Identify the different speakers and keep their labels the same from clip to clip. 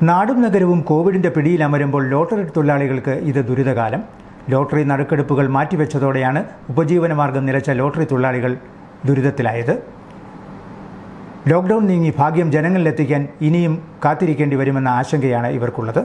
Speaker 1: നാടും നഗരവും കോവിഡിന്റെ പിടിയിലമരുമ്പോൾ ലോട്ടറി തൊഴിലാളികൾക്ക് ഇത് ദുരിതകാലം ലോട്ടറി നറുക്കെടുപ്പുകൾ മാറ്റിവെച്ചതോടെയാണ് ഉപജീവനമാർഗം നിലച്ച ലോട്ടറി തൊഴിലാളികൾ ദുരിതത്തിലായത് ലോക്ക്ഡൌൺ നീങ്ങി ഭാഗ്യം ജനങ്ങളിലെത്തിക്കാൻ ഇനിയും കാത്തിരിക്കേണ്ടി വരുമെന്ന ആശങ്കയാണ് ഇവർക്കുള്ളത്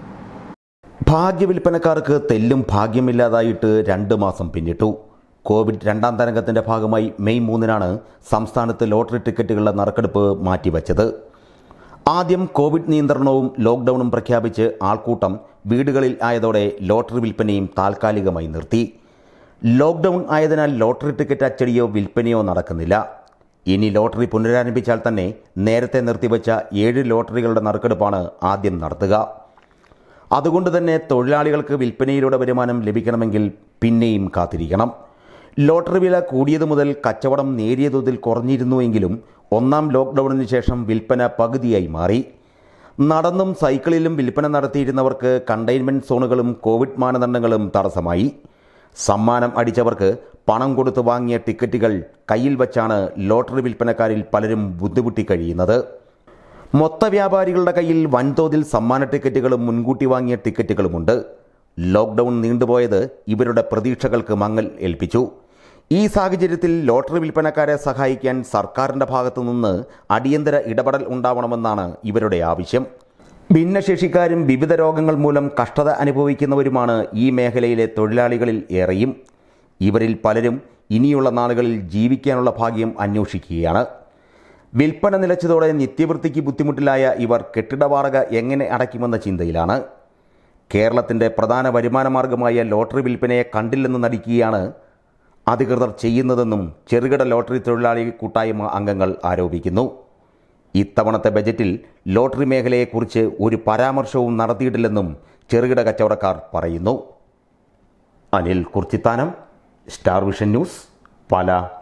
Speaker 2: ഭാഗ്യവിൽപ്പനക്കാർക്ക് തെല്ലും ഭാഗ്യമില്ലാതായിട്ട് രണ്ട് മാസം പിന്നിട്ടു കോവിഡ് രണ്ടാം തരംഗത്തിന്റെ ഭാഗമായി മെയ് മൂന്നിനാണ് സംസ്ഥാനത്ത് ലോട്ടറി ടിക്കറ്റുകളുടെ നറുക്കെടുപ്പ് മാറ്റിവെച്ചത് ആദ്യം കോവിഡ് നിയന്ത്രണവും ലോക്ക്ഡൌണും പ്രഖ്യാപിച്ച് ആൾക്കൂട്ടം വീടുകളിൽ ആയതോടെ ലോട്ടറി വിൽപ്പനയും താൽക്കാലികമായി നിർത്തി ലോക്ക്ഡൌൺ ആയതിനാൽ ലോട്ടറി ടിക്കറ്റ് അച്ചടിയോ വിൽപ്പനയോ നടക്കുന്നില്ല ഇനി ലോട്ടറി പുനരാരംഭിച്ചാൽ തന്നെ നേരത്തെ നിർത്തിവെച്ച ഏഴ് ലോട്ടറികളുടെ നറുക്കെടുപ്പാണ് ആദ്യം നടത്തുക അതുകൊണ്ട് തന്നെ തൊഴിലാളികൾക്ക് വിൽപ്പനയിലൂടെ വരുമാനം ലഭിക്കണമെങ്കിൽ പിന്നെയും കാത്തിരിക്കണം ലോട്ടറി വില കൂടിയത് മുതൽ കച്ചവടം നേരിയ തോതിൽ കുറഞ്ഞിരുന്നുവെങ്കിലും ഒന്നാം ലോക്ക്ഡൌണിന് ശേഷം വിൽപ്പന പകുതിയായി മാറി നടന്നും സൈക്കിളിലും വിൽപ്പന നടത്തിയിരുന്നവർക്ക് കണ്ടെയ്ൻമെൻറ് സോണുകളും കോവിഡ് മാനദണ്ഡങ്ങളും തടസ്സമായി സമ്മാനം അടിച്ചവർക്ക് പണം കൊടുത്ത് വാങ്ങിയ ടിക്കറ്റുകൾ കയ്യിൽ വച്ചാണ് ലോട്ടറി വിൽപ്പനക്കാരിൽ പലരും ബുദ്ധിമുട്ടി കഴിയുന്നത് മൊത്ത വ്യാപാരികളുടെ കയ്യിൽ വൻതോതിൽ സമ്മാന ടിക്കറ്റുകളും മുൻകൂട്ടി വാങ്ങിയ ടിക്കറ്റുകളുമുണ്ട് ലോക്ക്ഡൗൺ നീണ്ടുപോയത് ഇവരുടെ പ്രതീക്ഷകൾക്ക് മങ്ങൽ ഏൽപ്പിച്ചു ഈ സാഹചര്യത്തിൽ ലോട്ടറി വിൽപ്പനക്കാരെ സഹായിക്കാൻ സർക്കാരിൻ്റെ ഭാഗത്തു നിന്ന് അടിയന്തര ഇടപെടൽ ഉണ്ടാവണമെന്നാണ് ഇവരുടെ ആവശ്യം ഭിന്നശേഷിക്കാരും വിവിധ രോഗങ്ങൾ മൂലം കഷ്ടത അനുഭവിക്കുന്നവരുമാണ് ഈ മേഖലയിലെ തൊഴിലാളികളിൽ ഏറെയും ഇവരിൽ പലരും ഇനിയുള്ള നാളുകളിൽ ജീവിക്കാനുള്ള ഭാഗ്യം അന്വേഷിക്കുകയാണ് വിൽപ്പന നിലച്ചതോടെ നിത്യവൃത്തിക്ക് ബുദ്ധിമുട്ടിലായ ഇവർ കെട്ടിട വാടക എങ്ങനെ അടയ്ക്കുമെന്ന ചിന്തയിലാണ് കേരളത്തിൻ്റെ പ്രധാന വരുമാന മാർഗമായ ലോട്ടറി വിൽപ്പനയെ കണ്ടില്ലെന്ന് നടിക്കുകയാണ് അധികൃതർ ചെയ്യുന്നതെന്നും ചെറുകിട ലോട്ടറി തൊഴിലാളി കൂട്ടായ്മ അംഗങ്ങൾ ആരോപിക്കുന്നു ഇത്തവണത്തെ ബജറ്റിൽ ലോട്ടറി മേഖലയെക്കുറിച്ച് ഒരു പരാമർശവും നടത്തിയിട്ടില്ലെന്നും ചെറുകിട കച്ചവടക്കാർ പറയുന്നു Anil Kurchithanam Star Vision News പാല